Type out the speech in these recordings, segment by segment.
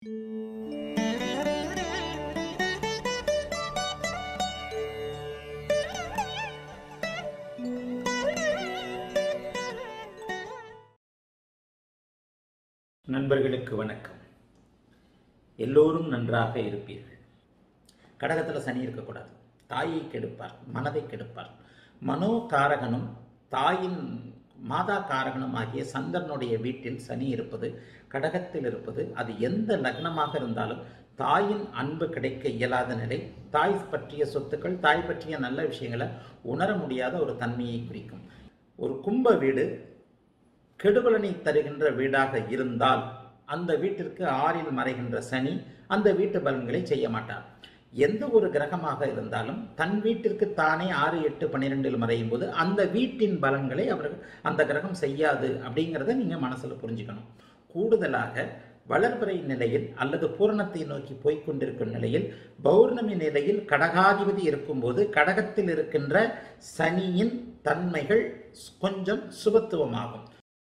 நண்பர்களுக்கு வணக்கம் எல்லோரும் நன்றாக இருப்பீர்கள் கடகத்தில் சனி இருக்கக்கூடாது தாயை கெடுப்பார் மனதை கெடுப்பார் மனோ காரகனும் தாயின் மாதா காரகனும் ஆகிய சந்திரனுடைய வீட்டில் சனி இருப்பது கடகத்தில் இருப்பது அது எந்த லக்னமாக இருந்தாலும் தாயின் அன்பு கிடைக்க இயலாத நிலை தாய் பற்றிய சொத்துக்கள் தாய் பற்றிய நல்ல விஷயங்களை உணர முடியாத ஒரு தன்மையை குறிக்கும் ஒரு கும்ப வீடு கெடுபலனை தருகின்ற வீடாக இருந்தால் அந்த வீட்டிற்கு ஆறில் மறைகின்ற சனி அந்த வீட்டு பலன்களை செய்ய மாட்டார் எந்த ஒரு கிரகமாக இருந்தாலும் தன் வீட்டிற்கு தானே ஆறு எட்டு பன்னிரெண்டில் மறையும் போது அந்த வீட்டின் பலன்களை அவர்கள் அந்த கிரகம் செய்யாது அப்படிங்கிறத நீங்கள் மனசில் புரிஞ்சுக்கணும் கூடுதலாக வளர்பிறை நிலையில் அல்லது பூரணத்தை நோக்கி போய்க்கொண்டிருக்கும் நிலையில் பௌர்ணமி நிலையில் கடகாதிபதி இருக்கும்போது கடகத்தில் இருக்கின்ற சனியின் தன்மைகள் கொஞ்சம் சுபத்துவமாகும்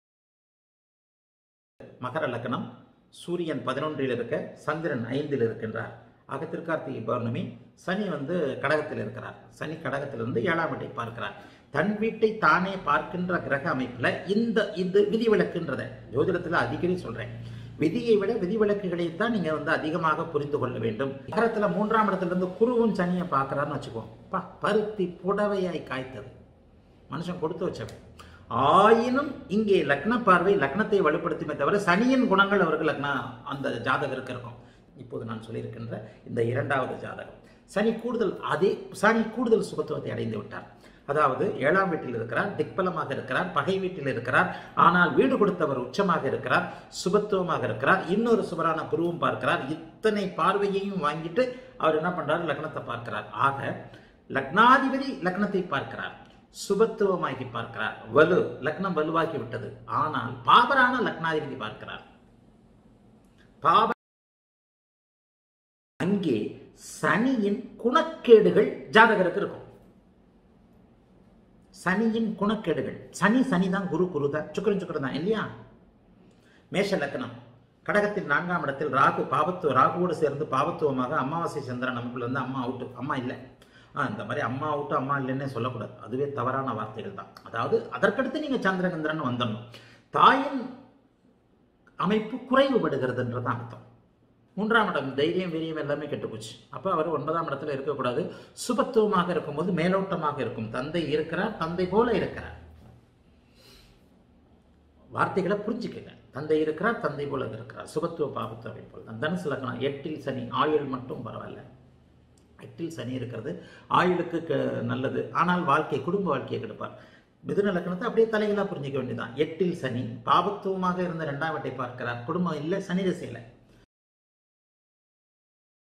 மகர லக்னம் சூரியன் பதினொன்றில் இருக்க சந்திரன் ஐந்தில் இருக்கின்றார் ஆக திருக்கார்த்திகை பௌர்ணமி சனி வந்து கடகத்தில் இருக்கிறார் சனி கடகத்திலிருந்து ஏழாம் வீட்டை பார்க்கிறார் தன் வீட்டை தானே பார்க்கின்ற கிரக அமைப்பில் இந்த இது விதிவிலக்குன்றதை ஜோதிடத்தில் அடிக்கடி சொல்கிறேன் விதியை விட விதிவிலக்குகளைத்தான் நீங்கள் வந்து அதிகமாக புரிந்து கொள்ள வேண்டும் நகரத்தில் மூன்றாம் இடத்துலேருந்து குருவும் சனியை பார்க்குறாருன்னு வச்சுக்கோ பா பருத்தி புடவையாய் காய்த்தது மனுஷன் கொடுத்து வச்சவன் ஆயினும் இங்கே லக்ன பார்வை லக்னத்தை வலுப்படுத்துமே தவிர சனியின் குணங்கள் அவருக்கு லக்ன அந்த ஜாதகருக்கு இருக்கும் இப்போது நான் சொல்லியிருக்கின்ற இந்த இரண்டாவது ஜாதகம் சனி கூடுதல் அதே சனி கூடுதல் சுகத்துவத்தை அடைந்து விட்டார் அதாவது ஏழாம் வீட்டில் இருக்கிறார் திக்பலமாக இருக்கிறார் பகை வீட்டில் இருக்கிறார் ஆனால் வீடு கொடுத்தவர் உச்சமாக இருக்கிறார் சுபத்துவமாக இருக்கிறார் இன்னொரு சுபரான குருவும் பார்க்கிறார் இத்தனை பார்வையையும் வாங்கிட்டு அவர் என்ன பண்றார் லக்னத்தை பார்க்கிறார் ஆக லக்னாதிபதி லக்னத்தை பார்க்கிறார் சுபத்துவமாகி பார்க்கிறார் வலு லக்னம் வலுவாகி விட்டது ஆனால் பாபரான லக்னாதிபதி பார்க்கிறார் பாப அங்கே சனியின் குணக்கேடுகள் ஜாதகருக்கு இருக்கும் சனியின் குணக்கேடுகள் சனி சனி தான் குரு குரு தான் சுக்கரன் சுக்கரன் தான் இல்லையா மேஷ லக்னம் கடகத்தின் நான்காம் இடத்தில் ராகு பாபத்துவ ராகுவோடு சேர்ந்து பாபத்துவமாக அமாவாசை சந்திரன் நமக்குள்ள வந்து அம்மா அவுட்டு அம்மா இல்லை ஆ இந்த மாதிரி அம்மா அவுட்டு அம்மா இல்லைன்னே சொல்லக்கூடாது அதுவே தவறான வார்த்தைகள் தான் அதாவது அதற்கடுத்து நீங்கள் சந்திரகந்திரன் வந்துடணும் தாயின் அமைப்பு குறைவுபடுகிறதுன்றதான் அர்த்தம் மூன்றாம் இடம் தைரியம் வீரியம் எல்லாமே கெட்டுப்போச்சு அப்போ அவர் ஒன்பதாம் இடத்துல இருக்கக்கூடாது சுபத்துவமாக இருக்கும்போது மேலோட்டமாக இருக்கும் தந்தை இருக்கிறார் தந்தை போல இருக்கிறார் வார்த்தைகளை புரிஞ்சுக்கங்க தந்தை இருக்கிறார் தந்தை போல இருக்கிறார் சுபத்துவ பாபத்துவ அமைப்பு தான் தனுசு லக்னம் எட்டில் சனி ஆயுள் மட்டும் பரவாயில்ல எட்டில் சனி இருக்கிறது ஆயுளுக்கு க நல்லது ஆனால் வாழ்க்கை குடும்ப வாழ்க்கையை கெடுப்பார் மிதுன லக்னத்தை அப்படியே தலைகளாக புரிஞ்சிக்க வேண்டியதான் எட்டில் சனி பாபத்துவமாக இருந்த ரெண்டாம் வீட்டை பார்க்கிறார் குடும்பம் இல்லை சனி திசையில்